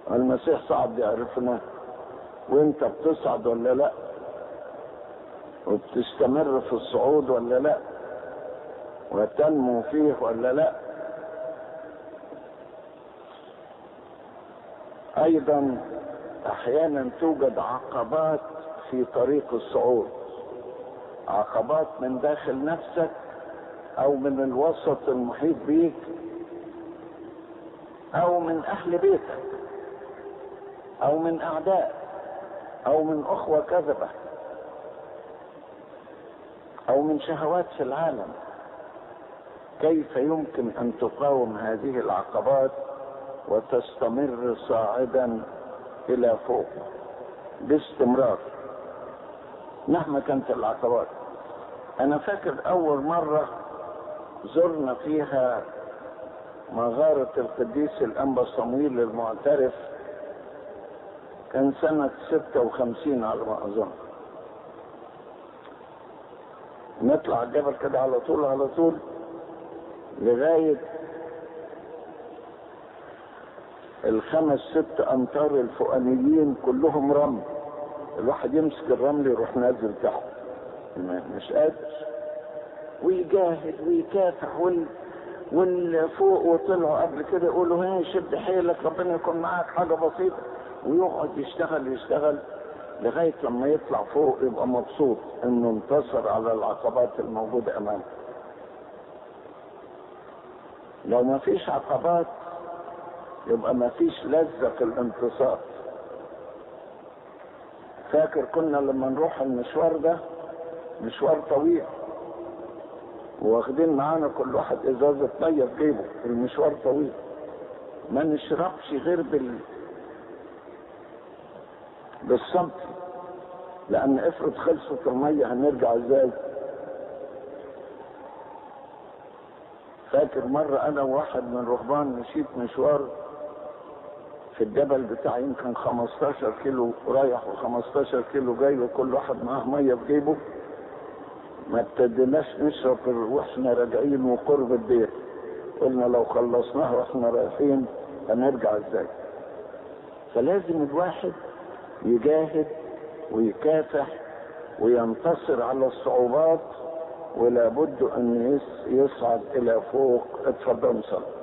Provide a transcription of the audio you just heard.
المسيح صعد دي عرفناه وانت بتصعد ولا لا وبتستمر في الصعود ولا لا وتنمو فيه ولا لا ايضا احيانا توجد عقبات في طريق الصعود عقبات من داخل نفسك او من الوسط المحيط بيك او من اهل بيتك او من اعداء او من اخوه كذبه او من شهوات في العالم كيف يمكن ان تقاوم هذه العقبات وتستمر صاعدا الى فوق باستمرار مهما كانت العقبات انا فاكر اول مره زرنا فيها مغارة القديس الأنبا صمويل المعترف كان سنة ستة وخمسين على ما أظن نطلع الجبل كده على طول على طول لغاية الخمس ست أمتار الفوقانيين كلهم رمل الواحد يمسك الرمل يروح نازل تحت مش قادر ويجاهد ويكافح وال واللي فوق وطلعوا قبل كده يقولوا ها شد حيلك ربنا يكون معاك حاجه بسيطه ويقعد يشتغل يشتغل لغايه لما يطلع فوق يبقى مبسوط انه انتصر على العقبات الموجوده امامه. لو ما فيش عقبات يبقى ما فيش لذه في الانتصار. فاكر كنا لما نروح المشوار ده مشوار طويل واخدين معانا كل واحد ازازه ميه في جيبه المشوار طويل ما نشربش غير بال بالصمت لان افرض خلصت الميه هنرجع ازاي فاكر مرة أنا وواحد من رهبان مشيت مشوار في الجبل بتاعي يمكن 15 كيلو رايح و15 كيلو جاي وكل واحد معاه مية في جيبه ما ابتديناش نشرب واحنا راجعين وقرب البيت قلنا لو خلصناه واحنا رايحين هنرجع ازاي فلازم الواحد يجاهد ويكافح وينتصر على الصعوبات ولا بد ان يصعد الى فوق اتفضل صلي